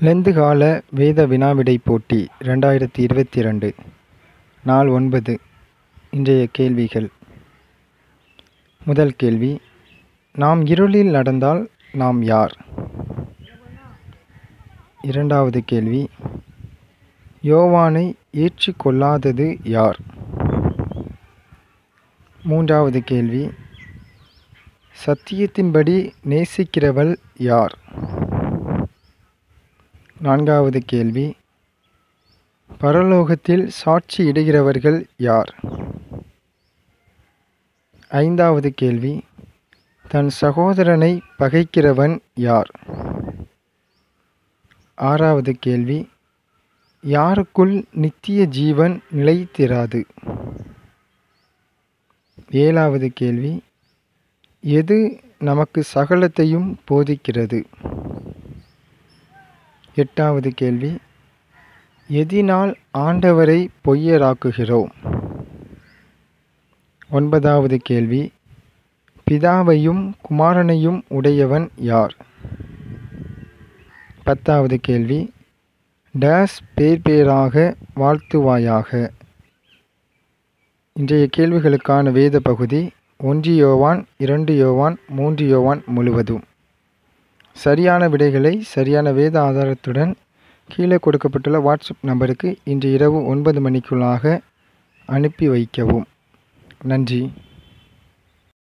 Lent கால வேத வினாவிடை போட்டி ரெண்டாயிரத்தி இருபத்தி ரெண்டு நாள் ஒன்பது இன்றைய கேள்விகள் முதல் கேள்வி நாம் இருளில் நடந்தால் நாம் யார் இரண்டாவது கேள்வி யோவானை ஏற்றுக்கொள்ளாதது யார் மூன்றாவது கேள்வி சத்தியத்தின்படி நேசிக்கிறவள் யார் நான்காவது கேள்வி பரலோகத்தில் சாட்சியிடுகிறவர்கள் யார் ஐந்தாவது கேள்வி தன் சகோதரனை பகைக்கிறவன் யார் ஆறாவது கேள்வி யாருக்குள் நித்திய ஜீவன் நிலைத்திராது ஏழாவது கேள்வி எது நமக்கு சகலத்தையும் போதிக்கிறது எட்டாவது கேள்வி எதினால் ஆண்டவரை பொய்யராக்குகிறோம் ஒன்பதாவது கேள்வி பிதாவையும் குமாரனையும் உடையவன் யார் பத்தாவது கேள்வி டேஸ் பேர் பேராக வாழ்த்துவாயாக இன்றைய கேள்விகளுக்கான வேத பகுதி ஒன்று யோவான் இரண்டு யோவான் மூன்று யோவான் முழுவதும் சரியான விடைகளை சரியான வேத ஆதாரத்துடன் கீழே கொடுக்கப்பட்டுள்ள வாட்ஸ்அப் நம்பருக்கு இன்று இரவு ஒன்பது மணிக்குள்ளாக அனுப்பி வைக்கவும் நன்றி